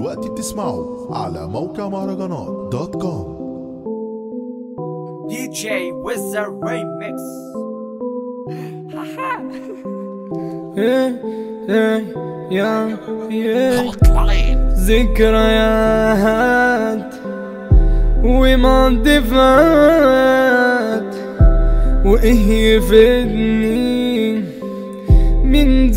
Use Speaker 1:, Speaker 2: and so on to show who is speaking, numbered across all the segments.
Speaker 1: دلوقتي بتسمعوا على موقع مهرجانات دوت كوم
Speaker 2: DJ Wizard Remix
Speaker 3: إيه إيه يا يا ذكريات وماضي فات وإيه يفيدني من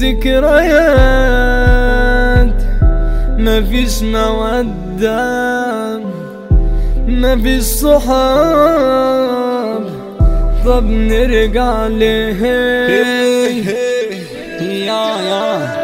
Speaker 3: ذكريات مفيش مودة مفيش صحاب طب نرجع ليه يا يا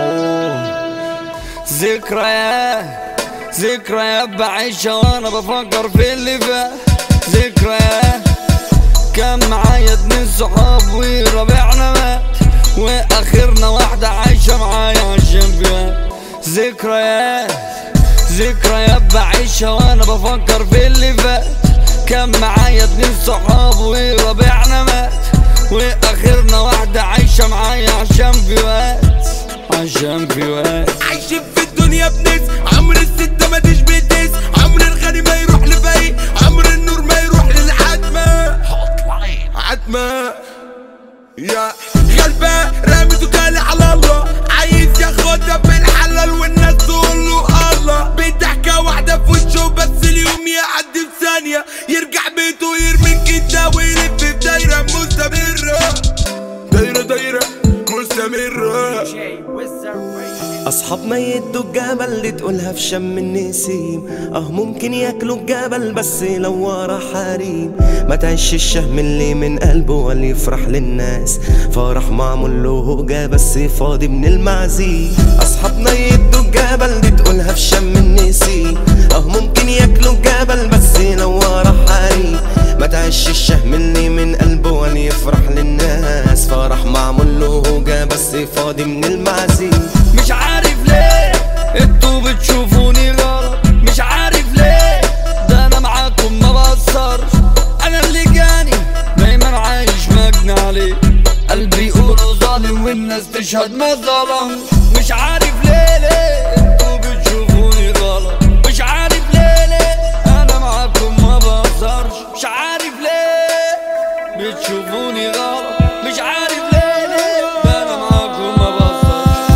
Speaker 3: ذكريات ذكريات بعيشها وانا بفكر في اللي فات ذكريات كان معايا اتنين صحاب وربيعنا مات واخرنا واحدة عايشة معايا عشان فيها ذكريات ذكريات بعيشها وانا بفكر في اللي فات كان معايا اتنين صحاب وربيعنا مات واخرنا واحدة عايشة معايا عشان في وقت عشان في وقت
Speaker 4: عايشين في الدنيا بنس عمر الستة ما تشبه تس عمر الغني ما يروح لفايق عمر النور ما يروح للعتمة عتمة يا غلبة رامت وكالي على الله عايز ياخدها بالحلال والناس تقول له الله بضحكة واحدة في وشه بس اليوم يعدي في ثانية يرجع بيته يرمي كده ويلف في دايرة مستمرة دايرة دايرة مستمرة
Speaker 2: DJ Wizard Remix
Speaker 5: اصحاب ما يدوا الجبل دي تقولها في شم النسيم اه ممكن ياكلوا الجبل بس لو ورا حريم ما تعيش الشهم اللي من قلبه ولا يفرح للناس فرح معمول له هوجة بس فاضي من المعزيم اصحابنا يدوا الجبل دي تقولها في شم النسيم اه ممكن ياكلوا الجبل بس لو ورا حريم ما تعيش الشهم اللي من قلبه ولا يفرح للناس فرح معمول له هوجة بس فاضي من المعزيم
Speaker 3: مش عارف ليه انتوا بتشوفوني غلط مش عارف ليه ده انا معاكم ما بقصرش انا اللي جاني دايما عايش مجني عليه قلبي يقولوا ظالم والناس تشهد ما ظلم مش عارف ليه ليه انتوا بتشوفوني غلط مش عارف ليه ليه انا معاكم ما بقصرش مش عارف ليه بتشوفوني غلط مش عارف ليه ليه ده انا معاكم ما بقصرش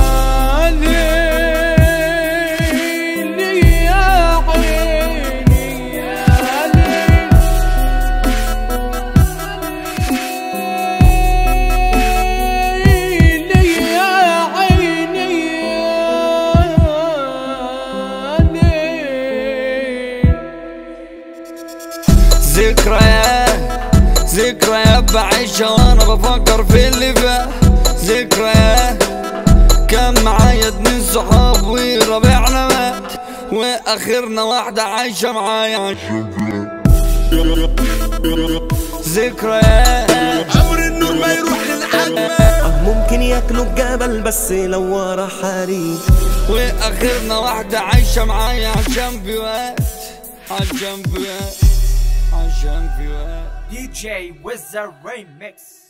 Speaker 3: ذكريات ذكريات بعيشها وانا بفكر في اللي فات ذكريات كان معايا اتنين صحاب وربيعنا مات واخرنا واحدة عايشة معايا ذكريات
Speaker 4: عمر النور ما يروح للعتمة
Speaker 5: اه ممكن ياكلوا الجبل بس لو ورا حريم
Speaker 3: واخرنا واحدة عايشة معايا عشان في وقت عشان في وقت عشان في وقت
Speaker 2: DJ Wizard Remix